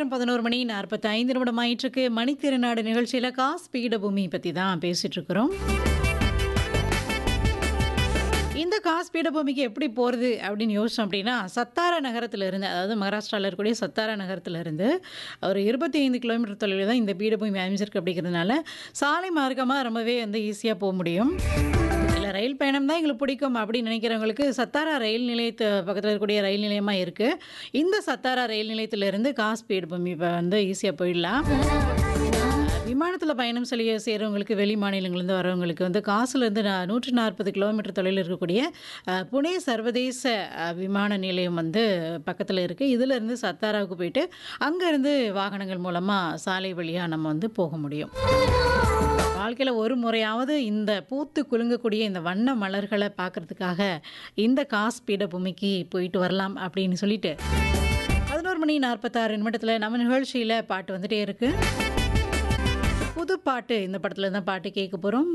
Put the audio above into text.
நேரம் 11 மணி 45 நிமிடம் ஆயிட்டிருக்கு. மணித்திருநாடு நிகழ்ச்சியில காஸ் பீடபூமி பத்தி தான் பேசிட்டு இருக்கிறோம். இந்த காஸ் பீடபூமிக்கு எப்படி போறது அப்படின்னு யோசிச்சோம் அப்படின்னா, சத்தாரா நகரத்துல இருந்து அதாவது மகாராஷ்டிரால இருக்கக்கூடிய சத்தாரா நகரத்துல இருந்து ஒரு 25 கிலோமீட்டர் தொலைவில தான் இந்த பீடபூமி அமைஞ்சிருக்கு அப்படிங்கிறதுனால, சாலை மார்க்கமா ரொம்பவே வந்து ஈஸியா போ முடியும். இல்ல ரயில் பயணம் தான் எங்களுக்கு பிடிக்கும் அப்படின்னு நினைக்கிறவங்களுக்கு, சத்தாரா ரயில் நிலையத்து பக்கத்துல இருக்கக்கூடிய ரயில் நிலையமா இருக்கு. இந்த சத்தாரா ரயில் நிலையத்திலிருந்து காஸ் பீடபூமி இப்ப வந்து ஈஸியா போயிடலாம். விமானத்துல பயணம் செய்ய செய்றவங்களுக்கு, வெளி மாநிலங்கள்லேருந்து வரவங்களுக்கு வந்து காசுலேருந்து ந 140 கிலோமீட்டர் தொலைவில இருக்கக்கூடிய அ புனே சர்வதேச அ விமான நிலையம் வந்து பக்கத்துல இருக்கு. இதிலிருந்து சத்தாராவுக்கு போயிட்டு, அங்கேருந்து வாகனங்கள் மூலமா சாலை வழியா நம்ம வந்து போக முடியும். வாழ்க்கையில ஒரு முறையாவது இந்த பூத்து குலுங்கக்கூடிய இந்த வண்ண மலர்கள பார்க்கறதுக்காக, இந்த காஸ் பீடபூமிக்கு போயிட்டு வரலாம் அப்படின்னு சொல்லிட்டு, 11 மணி 46 நிமிடத்துல நம்ம நிகழ்ச்சியில பாட்டு வந்துட்டே இருக்கு. புது பாட்டு இந்த படத்துல தான் பாட்டு கேட்க போறோம்.